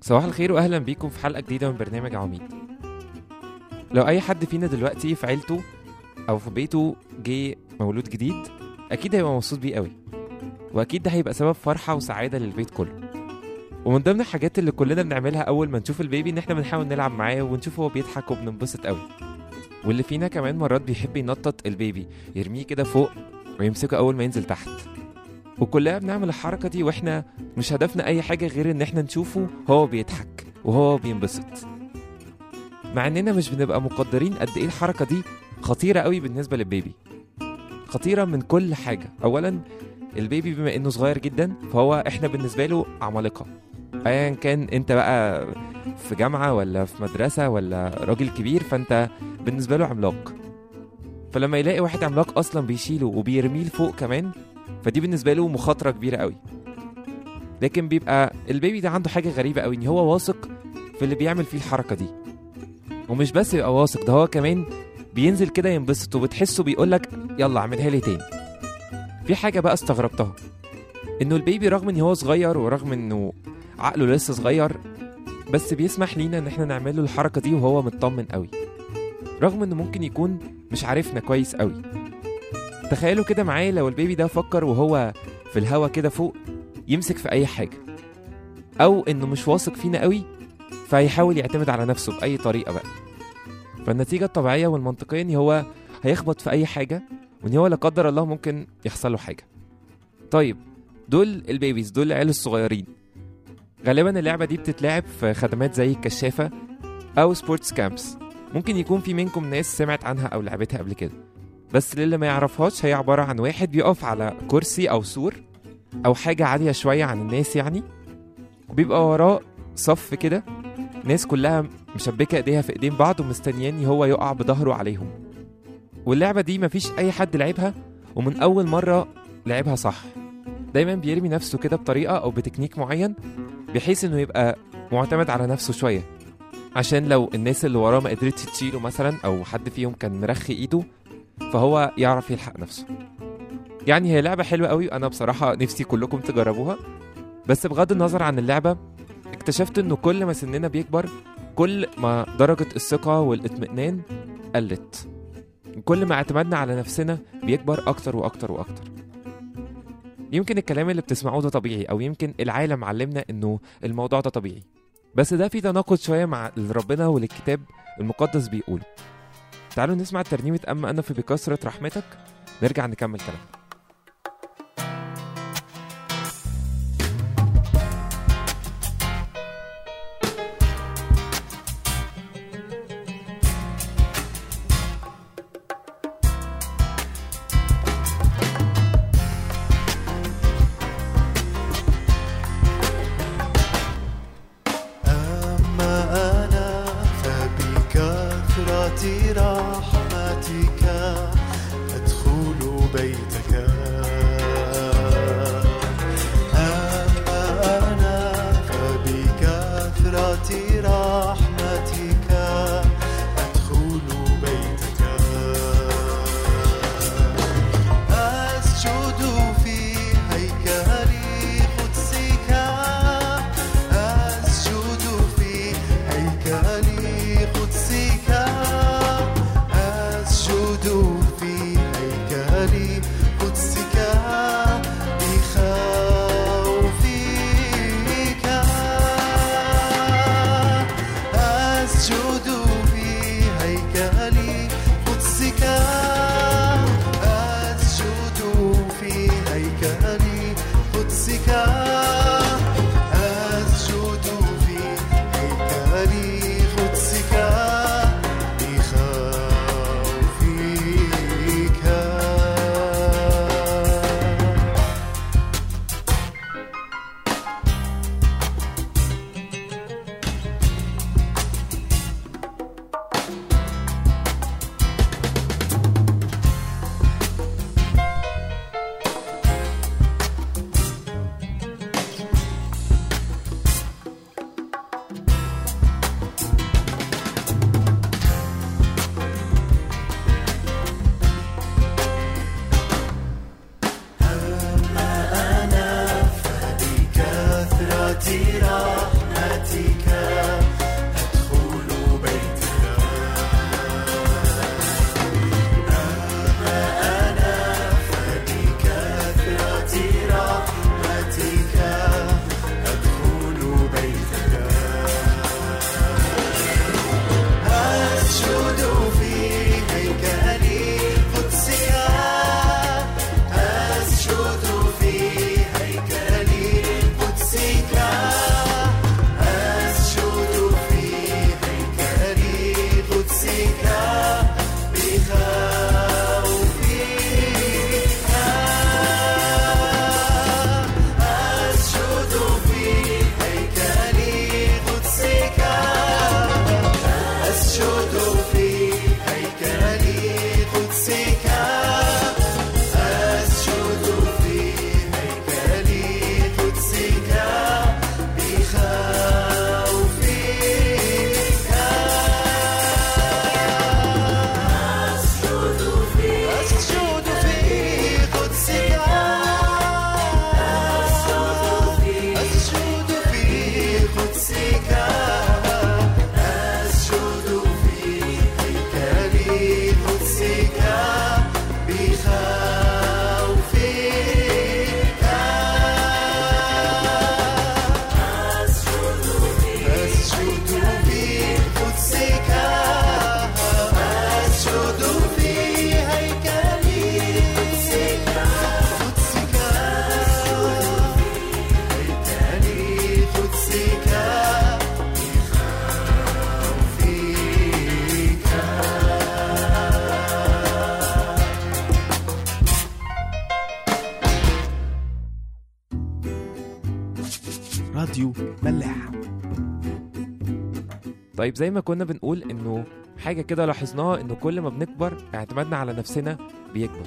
صباح الخير واهلا بيكم في حلقه جديده من برنامج عواميد لو اي حد فينا دلوقتي في عيلته او في بيته جه مولود جديد اكيد هيبقى مبسوط بيه قوي واكيد ده هيبقى سبب فرحه وسعاده للبيت كله ومن ضمن الحاجات اللي كلنا بنعملها اول ما نشوف البيبي ان احنا بنحاول نلعب معاه ونشوف هو بيضحك وبننبسط قوي واللي فينا كمان مرات بيحب ينطط البيبي يرميه كده فوق ويمسكه اول ما ينزل تحت وكلنا بنعمل الحركه دي واحنا مش هدفنا اي حاجه غير ان احنا نشوفه هو بيضحك وهو بينبسط مع اننا مش بنبقى مقدرين قد ايه الحركه دي خطيره قوي بالنسبه للبيبي خطيره من كل حاجه اولا البيبي بما انه صغير جدا فهو احنا بالنسبه له عمالقه ايا كان انت بقى في جامعه ولا في مدرسه ولا راجل كبير فانت بالنسبه له عملاق فلما يلاقي واحد عملاق اصلا بيشيله وبيرميه لفوق كمان فدي بالنسبه له مخاطره كبيره قوي لكن بيبقى البيبي ده عنده حاجه غريبه قوي ان هو واثق في اللي بيعمل فيه الحركه دي ومش بس يبقى واثق ده هو كمان بينزل كده ينبسط وبتحسه بيقولك يلا اعملها لي تاني في حاجه بقى استغربتها انه البيبي رغم ان هو صغير ورغم انه عقله لسه صغير بس بيسمح لينا ان احنا نعمل له الحركه دي وهو مطمن قوي رغم انه ممكن يكون مش عارفنا كويس قوي تخيلوا كده معايا لو البيبي ده فكر وهو في الهوا كده فوق يمسك في اي حاجه او انه مش واثق فينا قوي فهيحاول يعتمد على نفسه باي طريقه بقى فالنتيجه الطبيعيه والمنطقيه ان هو هيخبط في اي حاجه وان هو لا قدر الله ممكن يحصل له حاجه طيب دول البيبيز دول العيال الصغيرين غالبا اللعبه دي بتتلعب في خدمات زي الكشافه او سبورتس كامبس ممكن يكون في منكم ناس سمعت عنها او لعبتها قبل كده بس للي ما يعرفهاش هي عباره عن واحد بيقف على كرسي او سور او حاجه عاليه شويه عن الناس يعني وبيبقى وراه صف كده ناس كلها مشبكه ايديها في ايدين بعض ومستنياني هو يقع بظهره عليهم واللعبه دي مفيش اي حد لعبها ومن اول مره لعبها صح دايما بيرمي نفسه كده بطريقه او بتكنيك معين بحيث انه يبقى معتمد على نفسه شويه عشان لو الناس اللي وراه ما قدرتش تشيله مثلا او حد فيهم كان مرخي ايده فهو يعرف يلحق نفسه يعني هي لعبة حلوة قوي أنا بصراحة نفسي كلكم تجربوها بس بغض النظر عن اللعبة اكتشفت إنه كل ما سننا بيكبر كل ما درجة الثقة والاطمئنان قلت كل ما اعتمادنا على نفسنا بيكبر أكتر وأكتر وأكتر يمكن الكلام اللي بتسمعوه ده طبيعي أو يمكن العالم علمنا إنه الموضوع ده طبيعي بس ده في تناقض شوية مع اللي ربنا والكتاب المقدس بيقوله تعالوا نسمع ترنيمة أما أنا في بكثرة رحمتك نرجع نكمل كلام أما أنا فبكثرة رحمتك أدخل بيتك أما أنا فبكثرة رحمتك أدخل بيتك أسجد في هيكل قدسك أسجد في هيكل قدسك أسجد في هيكل قدسك راديو ملاح طيب زي ما كنا بنقول انه حاجة كده لاحظناها انه كل ما بنكبر اعتمادنا على نفسنا بيكبر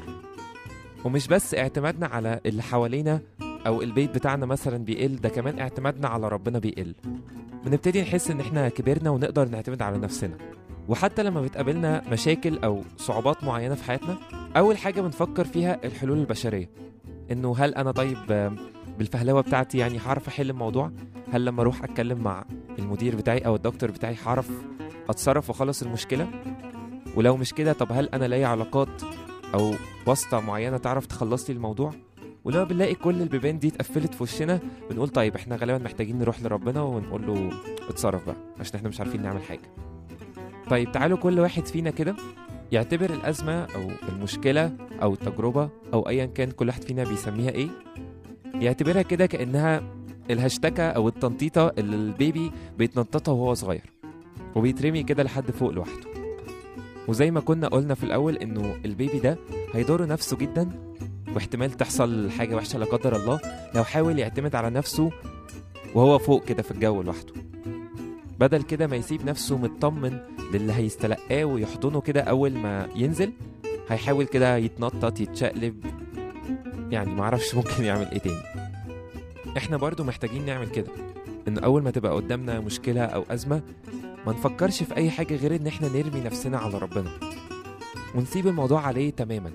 ومش بس اعتمادنا على اللي حوالينا او البيت بتاعنا مثلا بيقل ده كمان اعتمادنا على ربنا بيقل بنبتدي نحس ان احنا كبرنا ونقدر نعتمد على نفسنا وحتى لما بتقابلنا مشاكل او صعوبات معينة في حياتنا اول حاجة بنفكر فيها الحلول البشرية انه هل انا طيب آم، بالفهلوة بتاعتي يعني هعرف احل الموضوع هل لما اروح اتكلم مع المدير بتاعي او الدكتور بتاعي هعرف اتصرف واخلص المشكله ولو مش كده طب هل انا ليا علاقات او واسطه معينه تعرف تخلص لي الموضوع ولما بنلاقي كل البيبان دي اتقفلت في وشنا بنقول طيب احنا غالبا محتاجين نروح لربنا ونقول له اتصرف بقى عشان احنا مش عارفين نعمل حاجه طيب تعالوا كل واحد فينا كده يعتبر الازمه او المشكله او التجربه او ايا كان كل واحد فينا بيسميها ايه يعتبرها كده كانها الهشتكه او التنطيطه اللي البيبي بيتنططها وهو صغير وبيترمي كده لحد فوق لوحده وزي ما كنا قلنا في الاول انه البيبي ده هيضر نفسه جدا واحتمال تحصل حاجه وحشه لا قدر الله لو حاول يعتمد على نفسه وهو فوق كده في الجو لوحده بدل كده ما يسيب نفسه مطمن للي هيستلقاه ويحضنه كده اول ما ينزل هيحاول كده يتنطط يتشقلب يعني معرفش ممكن يعمل ايه تاني احنا برضو محتاجين نعمل كده ان اول ما تبقى قدامنا مشكله او ازمه ما نفكرش في اي حاجه غير ان احنا نرمي نفسنا على ربنا ونسيب الموضوع عليه تماما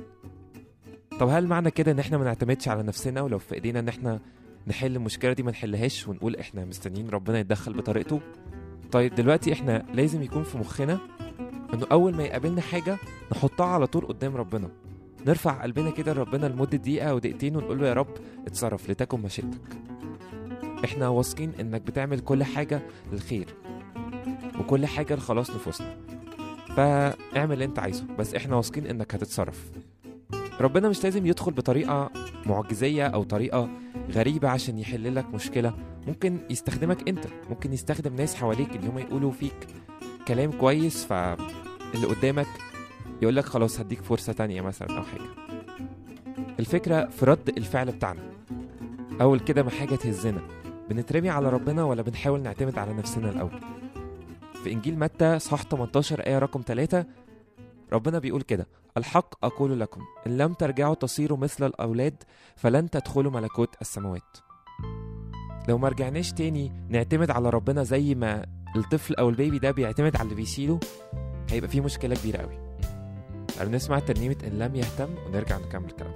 طب هل معنى كده ان احنا ما نعتمدش على نفسنا ولو في ايدينا ان احنا نحل المشكله دي ما نحلهاش ونقول احنا مستنيين ربنا يتدخل بطريقته طيب دلوقتي احنا لازم يكون في مخنا انه اول ما يقابلنا حاجه نحطها على طول قدام ربنا نرفع قلبنا كده لربنا لمده دقيقه او دقيقتين ونقول له يا رب اتصرف لتكن مشيئتك احنا واثقين انك بتعمل كل حاجه للخير وكل حاجه لخلاص نفوسنا فاعمل اللي انت عايزه بس احنا واثقين انك هتتصرف ربنا مش لازم يدخل بطريقه معجزيه او طريقه غريبه عشان يحل لك مشكله ممكن يستخدمك انت ممكن يستخدم ناس حواليك ان هم يقولوا فيك كلام كويس فاللي قدامك يقول لك خلاص هديك فرصه تانية مثلا او حاجه الفكره في رد الفعل بتاعنا اول كده ما حاجه تهزنا بنترمي على ربنا ولا بنحاول نعتمد على نفسنا الاول في انجيل متى صح 18 ايه رقم 3 ربنا بيقول كده الحق اقول لكم ان لم ترجعوا تصيروا مثل الاولاد فلن تدخلوا ملكوت السماوات لو ما رجعناش تاني نعتمد على ربنا زي ما الطفل او البيبي ده بيعتمد على اللي بيشيله هيبقى في مشكله كبيره قوي تعالوا نسمع ترنيمه ان لم يهتم ونرجع نكمل كلام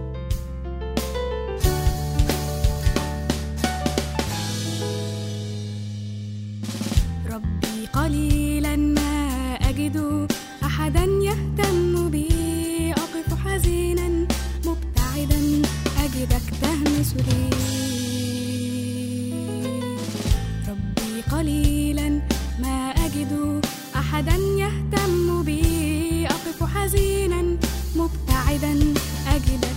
ربي قليلا ما أجد أحدا يهتم بي أقف حزينا مبتعدا أجدك تهمس لي ربي قليلا ما أجد أحدا يهتم بي أقف حزينا مبتعدا أجدك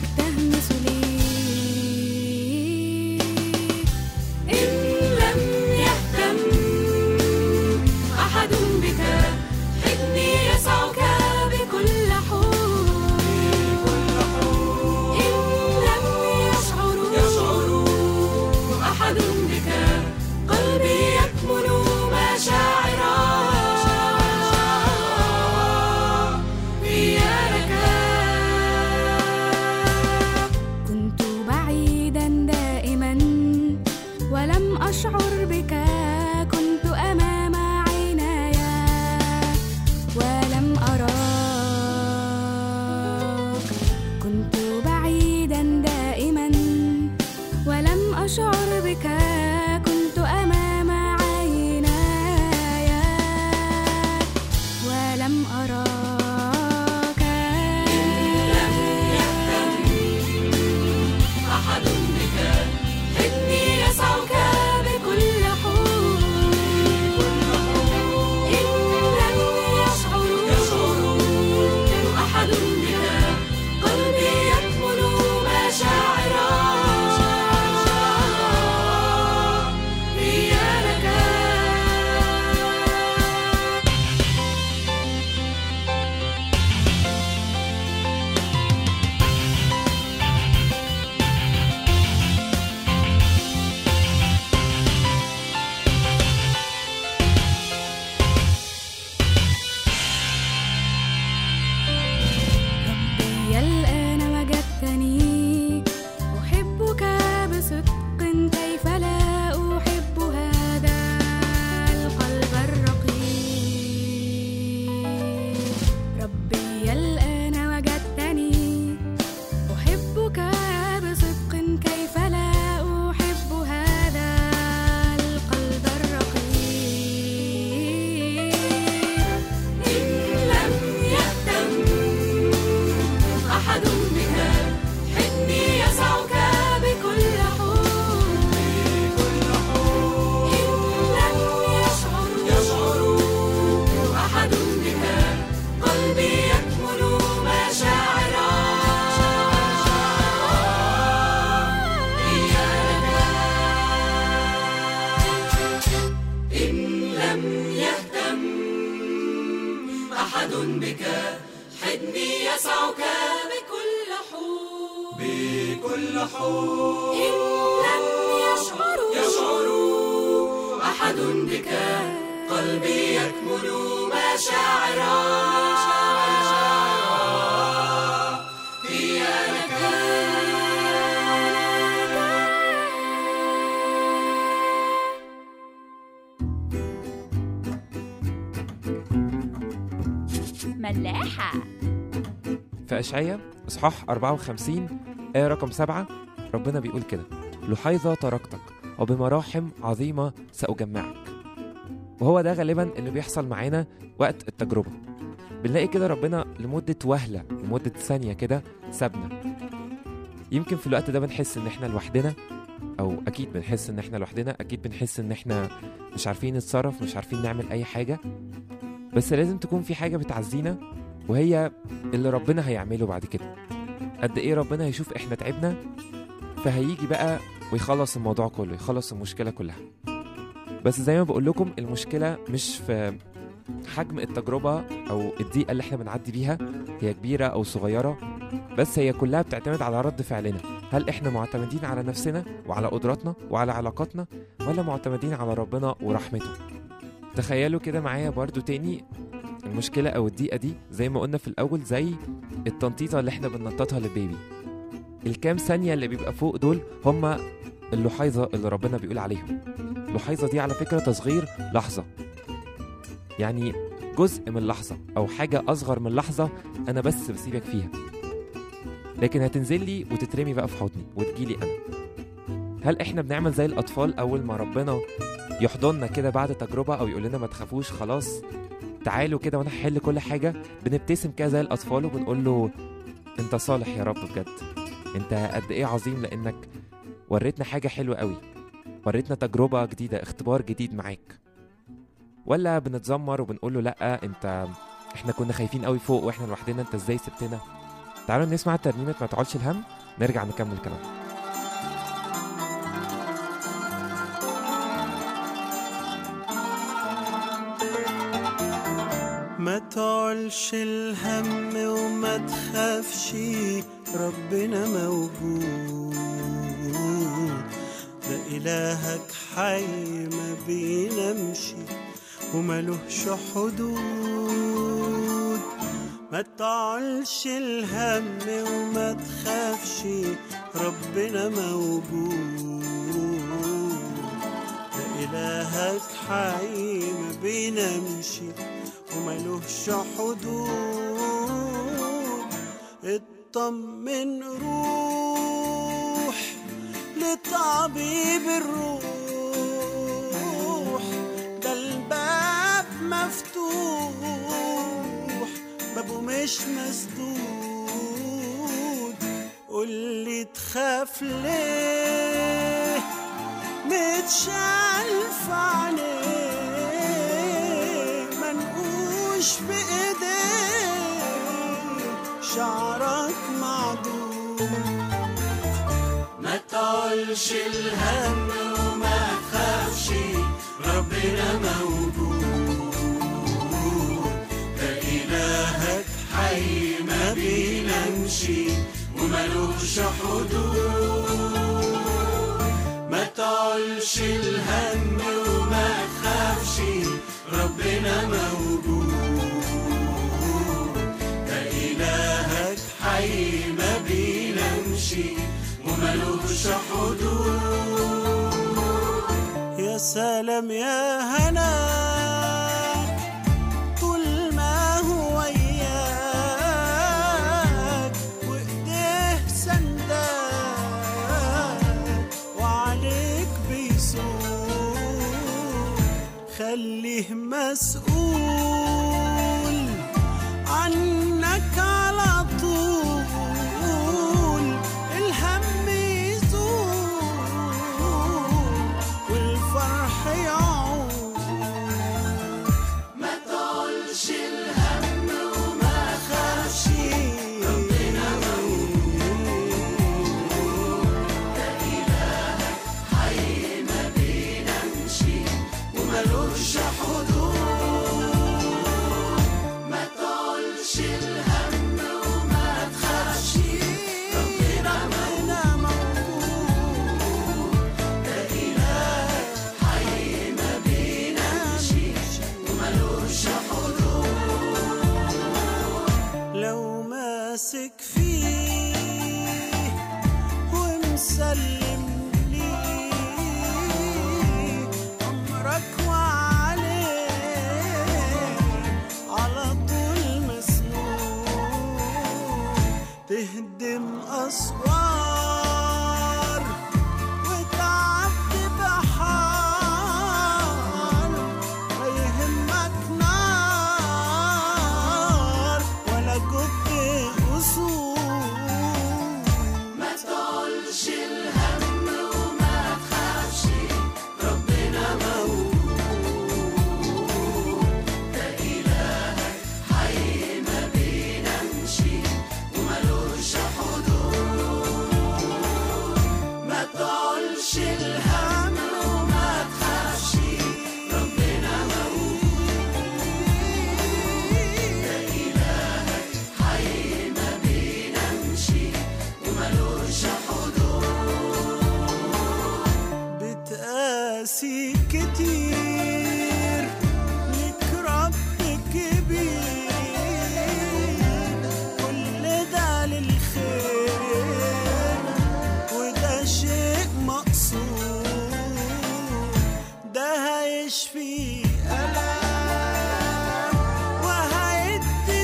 بكل حب إن لم يشعروا يشعر أحد بك قلبي يكمل مشاعرا هي لك ملاحة في أشعية إصحاح 54 آية رقم 7 ربنا بيقول كده لحيظة تركتك وبمراحم عظيمة سأجمعك وهو ده غالبا اللي بيحصل معانا وقت التجربة بنلاقي كده ربنا لمدة وهلة لمدة ثانية كده سابنا يمكن في الوقت ده بنحس ان احنا لوحدنا او اكيد بنحس ان احنا لوحدنا اكيد بنحس ان احنا مش عارفين نتصرف مش عارفين نعمل اي حاجة بس لازم تكون في حاجة بتعزينا وهي اللي ربنا هيعمله بعد كده قد ايه ربنا هيشوف احنا تعبنا فهيجي بقى ويخلص الموضوع كله يخلص المشكلة كلها بس زي ما بقول لكم المشكلة مش في حجم التجربة أو الضيقة اللي احنا بنعدي بيها هي كبيرة أو صغيرة بس هي كلها بتعتمد على رد فعلنا هل احنا معتمدين على نفسنا وعلى قدراتنا وعلى علاقاتنا ولا معتمدين على ربنا ورحمته تخيلوا كده معايا برضو تاني المشكلة أو الضيقة دي زي ما قلنا في الأول زي التنطيطة اللي احنا بننططها للبيبي الكام ثانية اللي بيبقى فوق دول هما اللحيظة اللي ربنا بيقول عليهم اللحيظة دي على فكرة تصغير لحظة يعني جزء من لحظة أو حاجة أصغر من لحظة أنا بس بسيبك فيها لكن هتنزل لي وتترمي بقى في حضني وتجيلي أنا هل إحنا بنعمل زي الأطفال أول ما ربنا يحضننا كده بعد تجربة أو يقول لنا ما تخافوش خلاص تعالوا كده وانا هحل كل حاجة بنبتسم كده زي الأطفال وبنقول له أنت صالح يا رب بجد أنت قد إيه عظيم لأنك وريتنا حاجة حلوة قوي وريتنا تجربة جديدة اختبار جديد معاك ولا بنتذمر وبنقول له لأ أنت إحنا كنا خايفين قوي فوق وإحنا لوحدنا أنت إزاي سبتنا تعالوا نسمع ترنيمة ما تعولش الهم نرجع نكمل كلام ما تعلش الهم وما تخافش ربنا موجود ده إلهك حي ما بينامش وملهش حدود ما تعلش الهم وما تخافش ربنا موجود ده إلهك حي ما بينامش وملوش حدود اطمن روح لطبيب الروح ده الباب مفتوح بابه مش مسدود قولي تخاف ليه متشال في عينيه منقوش بإيديه شعرك معدود ما تعولش الهم وما تخافش ربنا موجود ده إلهك حي ما بينامش وملوش حدود ما تعولش الهم وما تخافش ربنا موجود ده إلهك حي ما بينامش وملوش حدود يا سلام يا هناك طول ما هو وياك وايديه سنداك وعليك بيسوق خليه مسؤول عنك على طول الهم يزول والفرح يعود سلم لي أمرك وعليه على طول مسنون تهدم أسوار وتعدي بحار ما يهمك نار ولا جب أسود ما تقولش الهم وما تخافش ربنا موجود ده إلهك حي ما بينامش وملوش حدود ما تقولش الهم وما تخافش ربنا موجود ده إلهك حي ما بينامش وملوش حدود بتقاسي كتير لك رب كبير كل ده للخير وده شيء مقصود ده هيشفي ألم وهيدي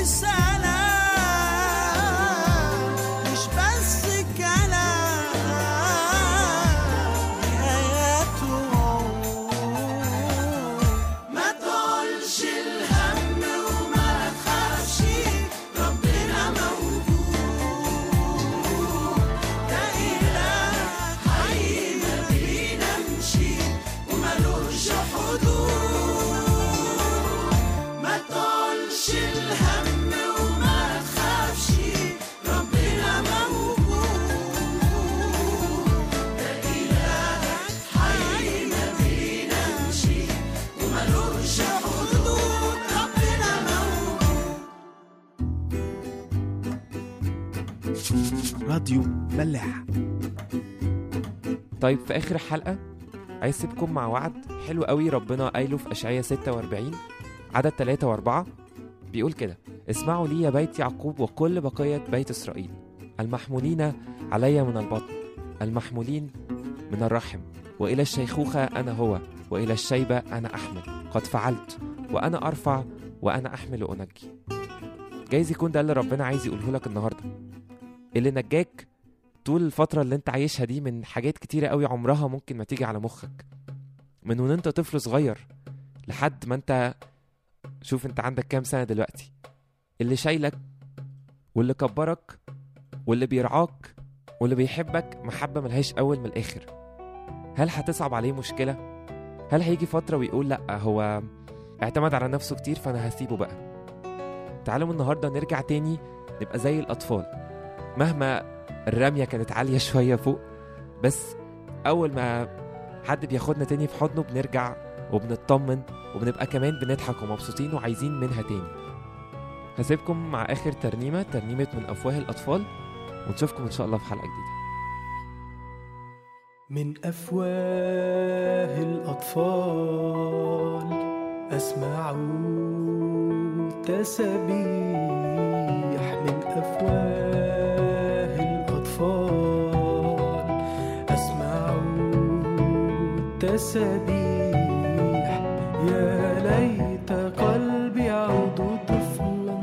سلام مش بس كلام نهايات وعود ما تقولش الهم وما تخافش ربنا موجود ده إله حي ما بينامش وملوش حدود ما تقولش الهم وما تخافش ربنا موجود ده إله حي ما بينامش وملوش حدود ربنا موجود راديو ملاح طيب في اخر الحلقه عايز اسيبكم مع وعد حلو قوي ربنا قايله في اشعياء 46 عدد 3 و4 بيقول كده اسمعوا لي يا بيت يعقوب وكل بقيه بيت اسرائيل المحمولين علي من البطن المحمولين من الرحم والى الشيخوخه انا هو والى الشيبه انا احمل قد فعلت وانا ارفع وانا احمل وانجي جايز يكون ده اللي ربنا عايز يقوله لك النهارده اللي نجاك طول الفترة اللي انت عايشها دي من حاجات كتيرة قوي عمرها ممكن ما تيجي على مخك من وان انت طفل صغير لحد ما انت شوف انت عندك كام سنة دلوقتي اللي شايلك واللي كبرك واللي بيرعاك واللي بيحبك محبة ملهاش أول من الآخر هل هتصعب عليه مشكلة؟ هل هيجي فترة ويقول لأ هو اعتمد على نفسه كتير فأنا هسيبه بقى تعالوا النهاردة نرجع تاني نبقى زي الأطفال مهما الرمية كانت عالية شوية فوق بس أول ما حد بياخدنا تاني في حضنه بنرجع وبنطمن وبنبقى كمان بنضحك ومبسوطين وعايزين منها تاني هسيبكم مع آخر ترنيمة ترنيمة من أفواه الأطفال ونشوفكم إن شاء الله في حلقة جديدة من أفواه الأطفال أسمع تسبيح من أفواه الأطفال أسمع تسبيح يا ليت قلبي يعود طفلا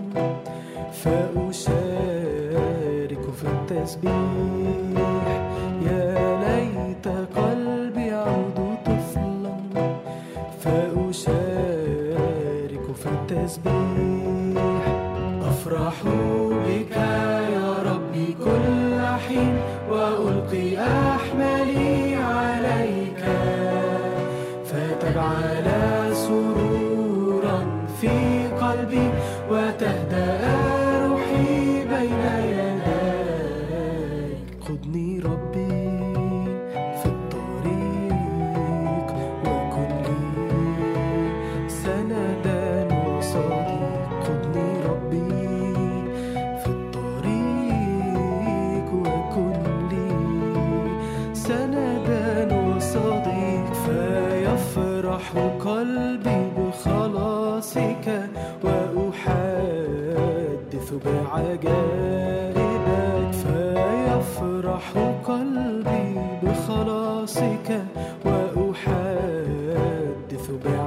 فأشارك في التسبيح يا ليت قلبي يعود طفلا فأشارك في التسبيح أفرح بك يا ربي كل حين وألقي أحملي عليك فتجعل سرورا في قلبي وتهدأ روحي بين يديك خذني ربي في الطريق وكن لي سندا وصديق خذني ربي في الطريق وكن لي سندا وصديق فيفرح قلبي بخلاصك وأحدث بعجائبك فيفرح يفرح قلبي بخلاصك وأحدث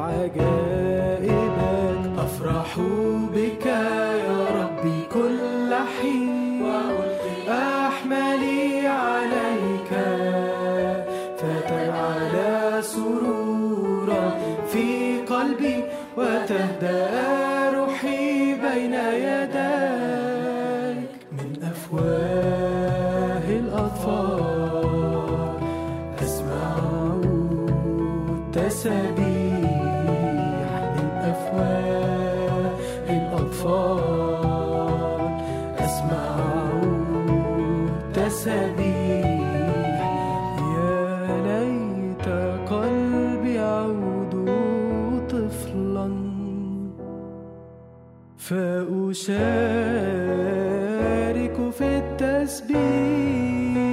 بعجائبك أفرح بك يا ربي كل حين أحملي عليك فتجعل سرورا في قلبي وتهدأ روحي بين يديك من أفواه الأطفال أسمع التسابيح من أفواه الأطفال أسمع التسابيح يا ليت قلبي يعود طفلا فأشارك في التسبيح